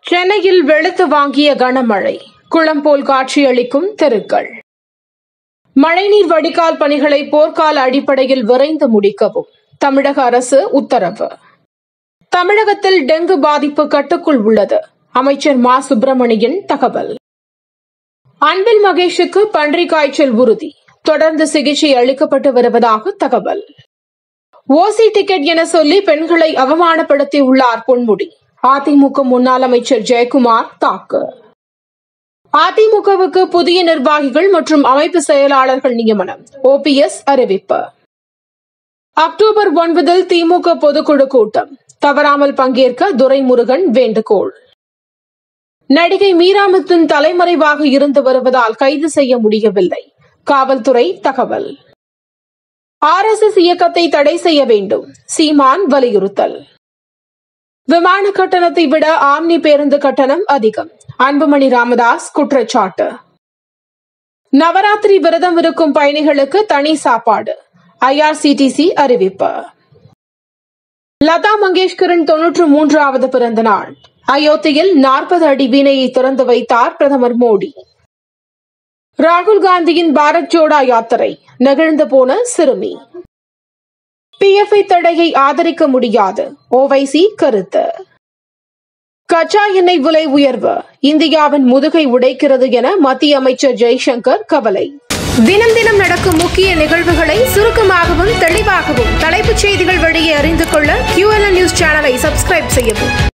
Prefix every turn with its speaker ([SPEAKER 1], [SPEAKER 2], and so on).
[SPEAKER 1] சென்னையில் வெளுத்து வாங்கிய கனமழை குளம் போல் காட்சியளிக்கும் தெருக்கள் மழைநீர் வடிகால் பணிகளை போர்க்கால அடிப்படையில் விரைந்து முடிக்கவும் தமிழக அரசு உத்தரவு தமிழகத்தில் டெங்கு பாதிப்பு கட்டுக்குள் உள்ளது அமைச்சர் மா சுப்பிரமணியன் தகவல் அன்பில் மகேஷுக்கு பன்றி காய்ச்சல் உறுதி தொடர்ந்து சிகிச்சை அளிக்கப்பட்டு வருவதாக தகவல் ஓசி டிக்கெட் என சொல்லி பெண்களை அவமானப்படுத்தியுள்ளார் பொன்முடி அதிமுக முன்னாள் அமைச்சர் ஜெயக்குமார் தாக்கு அதிமுகவுக்கு புதிய நிர்வாகிகள் மற்றும் அமைப்பு செயலாளர்கள் நியமனம் ஓபிஎஸ் அறிவிப்பு அக்டோபர் ஒன்பதில் திமுக பொதுக்குழு கூட்டம் தவறாமல் பங்கேற்க துரைமுருகன் வேண்டுகோள் நடிகை மீராமுத்தின் தலைமறைவாக இருந்து வருவதால் கைது செய்ய முடியவில்லை காவல்துறை தகவல் ஆர் எஸ் எஸ் இயக்கத்தை தடை செய்ய வேண்டும் சீமான் வலியுறுத்தல் விமான கட்டணத்தை விட ஆம்னி பேருந்து கட்டணம் அதிகம் அன்புமணி ராமதாஸ் குற்றச்சாட்டு நவராத்திரி விரதம் இருக்கும் பயணிகளுக்கு தனி சாப்பாடு ஐஆர்சிடிசி அறிவிப்பு லதா மங்கேஷ்கரின் தொன்னூற்று மூன்றாவது பிறந்த நாள் அயோத்தியில் நாற்பது அடி வீணையை திறந்து வைத்தார் பிரதமர் மோடி ராகுல் காந்தியின் பாரத் ஜோடா யாத்திரை நெகிழ்ந்து போன சிறுமி பிஎஃப்ஐ தடையை ஆதரிக்க முடியாது ஓவைசி கருத்து கச்சா எண்ணெய் விலை உயர்வு இந்தியாவின் முதுகை உடைக்கிறது என மத்திய அமைச்சர் ஜெய்சங்கர் கவலை தினம் தினம் நடக்கும் முக்கிய நிகழ்வுகளை சுருக்கமாகவும் தெளிவாகவும் தலைப்புச் செய்திகள் வழியே அறிந்து கொள்ள QLN நியூஸ் சேனலை சப்ஸ்கிரைப் செய்யவும்